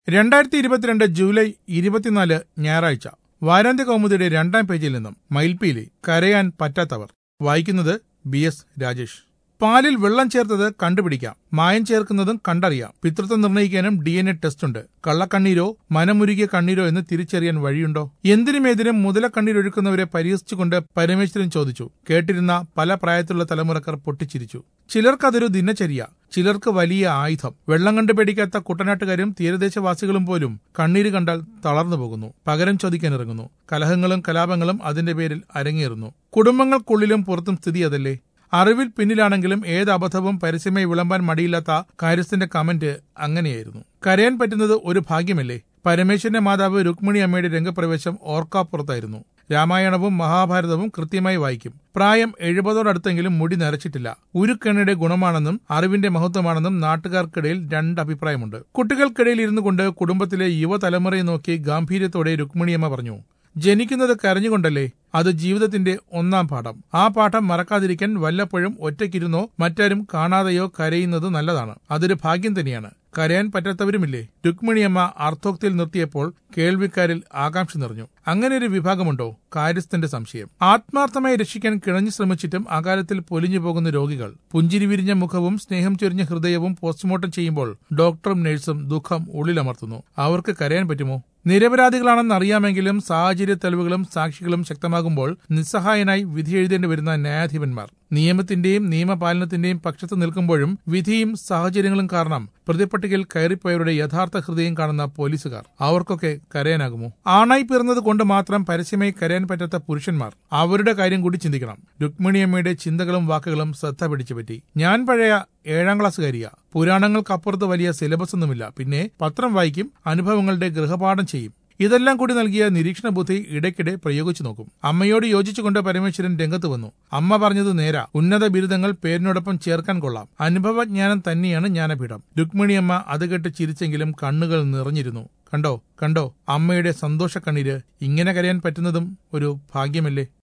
രണ്ടായിരത്തി ഇരുപത്തിരണ്ട് ജൂലൈ ഇരുപത്തിനാല് ഞായറാഴ്ച വാരാന്ത്യ കൗമുദിയുടെ രണ്ടാം പേജിൽ നിന്നും മയിൽപ്പീലി കരയാൻ പറ്റാത്തവർ വായിക്കുന്നത് ബി എസ് രാജേഷ് പാലിൽ വെള്ളം ചേർത്തത് കണ്ടുപിടിക്കാം മായം ചേർക്കുന്നതും കണ്ടറിയാം പിതൃത്വം നിർണ്ണയിക്കാനും ഡി എൻ എ ടെസ്റ്റ് ഉണ്ട് കള്ളക്കണ്ണീരോ മനമുരുകിയ കണ്ണീരോ എന്ന് തിരിച്ചറിയാൻ വഴിയുണ്ടോ എന്തിനുമേതിനും മുതലക്കണ്ണീരൊഴുക്കുന്നവരെ പരിഹസിച്ചുകൊണ്ട് പരമേശ്വരൻ ചോദിച്ചു കേട്ടിരുന്ന പല പ്രായത്തിലുള്ള തലമുറക്കാർ പൊട്ടിച്ചിരിച്ചു ചിലർക്കതൊരു ദിനചര്യ ചിലർക്ക് വലിയ ആയുധം വെള്ളം കണ്ടു പേടിക്കാത്ത കുട്ടനാട്ടുകാരും തീരദേശവാസികളും പോലും കണ്ണീര് കണ്ടാൽ തളർന്നു പോകുന്നു പകരം ചോദിക്കാനിറങ്ങുന്നു കലഹങ്ങളും കലാപങ്ങളും അതിന്റെ പേരിൽ അരങ്ങേറുന്നു കുടുംബങ്ങൾക്കുള്ളിലും പുറത്തും സ്ഥിതി അതല്ലേ അറിവിൽ പിന്നിലാണെങ്കിലും ഏത് അബദ്ധവും പരസ്യമായി വിളമ്പാൻ മടിയില്ലാത്ത കാര്യസ്ഥന്റെ കമന്റ് അങ്ങനെയായിരുന്നു കരയാൻ പറ്റുന്നത് ഒരു ഭാഗ്യമല്ലേ പരമേശ്വരന്റെ മാതാവ് രുക്മിണി അമ്മയുടെ രംഗപ്രവേശം ഓർക്കാപ്പുറത്തായിരുന്നു രാമായണവും മഹാഭാരതവും കൃത്യമായി വായിക്കും പ്രായം എഴുപതോടടുത്തെങ്കിലും മുടി നരച്ചിട്ടില്ല ഉരുക്കെണ്ണയുടെ ഗുണമാണെന്നും അറിവിന്റെ മഹത്വമാണെന്നും നാട്ടുകാർക്കിടയിൽ രണ്ട് അഭിപ്രായമുണ്ട് കുട്ടികൾക്കിടയിൽ ഇരുന്നു കൊണ്ട് കുടുംബത്തിലെ യുവതലമുറയെ നോക്കി ഗാംഭീര്യത്തോടെ രുക്മിണിയമ്മ പറഞ്ഞു ജനിക്കുന്നത് കരഞ്ഞുകൊണ്ടല്ലേ അത് ജീവിതത്തിന്റെ ഒന്നാം പാഠം ആ പാഠം മറക്കാതിരിക്കാൻ വല്ലപ്പോഴും ഒറ്റയ്ക്കിരുന്നോ മറ്റാരും കാണാതെയോ കരയുന്നത് നല്ലതാണ് അതൊരു ഭാഗ്യം തന്നെയാണ് കരയാൻ പറ്റാത്തവരുമില്ലേ രുക്മിണിയമ്മ അർത്ഥോക്തിയിൽ നിർത്തിയപ്പോൾ കേൾവിക്കാരിൽ ആകാംക്ഷ നിറഞ്ഞു അങ്ങനെ ഒരു വിഭാഗമുണ്ടോ കാര്യസ്ഥന്റെ സംശയം ആത്മാർത്ഥമായി രക്ഷിക്കാൻ കിണഞ്ഞു ശ്രമിച്ചിട്ടും അകാലത്തിൽ പൊലിഞ്ഞു പോകുന്ന രോഗികൾ പുഞ്ചിരി വിരിഞ്ഞ മുഖവും സ്നേഹം ചൊരിഞ്ഞ ഹൃദയവും പോസ്റ്റ്മോർട്ടം ചെയ്യുമ്പോൾ ഡോക്ടറും നഴ്സും ദുഃഖം ഉള്ളിലമർത്തുന്നു അവർക്ക് കരയാൻ പറ്റുമോ നിരപരാധികളാണെന്ന് അറിയാമെങ്കിലും സാഹചര്യ തെളിവുകളും സാക്ഷികളും ശക്തമാകുമ്പോൾ നിസ്സഹായനായി വിധിയെഴുതേണ്ടി വരുന്ന ന്യായാധിപന്മാർ നിയമത്തിന്റെയും നിയമപാലനത്തിന്റെയും പക്ഷത്ത് നിൽക്കുമ്പോഴും വിധിയും സാഹചര്യങ്ങളും കാരണം പ്രതിപട്ടികയിൽ കയറിപ്പോയവരുടെ യഥാർത്ഥ ഹൃദയം കാണുന്ന പോലീസുകാർ അവർക്കൊക്കെ കരയാനാകുമോ ആണായി പിറന്നത് കൊണ്ട് മാത്രം പരസ്യമായി കരയാൻ പറ്റാത്ത പുരുഷന്മാർ അവരുടെ കാര്യം കൂടി ചിന്തിക്കണം രുക്മിണിയമ്മയുടെ ചിന്തകളും വാക്കുകളും ശ്രദ്ധ പിടിച്ചു പറ്റി ഞാൻ പഴയ ഏഴാം ക്ലാസ്സുകാരിയ പുരാണങ്ങൾക്കപ്പുറത്ത് വലിയ സിലബസ് ഒന്നുമില്ല പിന്നെ പത്രം വായിക്കും അനുഭവങ്ങളുടെ ഗൃഹപാഠം ചെയ്യും ഇതെല്ലാം കൂടി നൽകിയ നിരീക്ഷണ ബുദ്ധി ഇടയ്ക്കിടെ പ്രയോഗിച്ചു നോക്കും അമ്മയോട് യോജിച്ചുകൊണ്ട് പരമേശ്വരൻ രംഗത്ത് വന്നു അമ്മ പറഞ്ഞത് നേരാ ഉന്നത ബിരുദങ്ങൾ പേരിനോടൊപ്പം ചേർക്കാൻ കൊള്ളാം അനുഭവജ്ഞാനം തന്നെയാണ് ജ്ഞാനപീഠം രുക്മിണിയമ്മ അത് കേട്ട് ചിരിച്ചെങ്കിലും കണ്ണുകൾ നിറഞ്ഞിരുന്നു കണ്ടോ കണ്ടോ അമ്മയുടെ സന്തോഷ കണ്ണീര് ഇങ്ങനെ കരയാൻ പറ്റുന്നതും ഒരു ഭാഗ്യമല്ലേ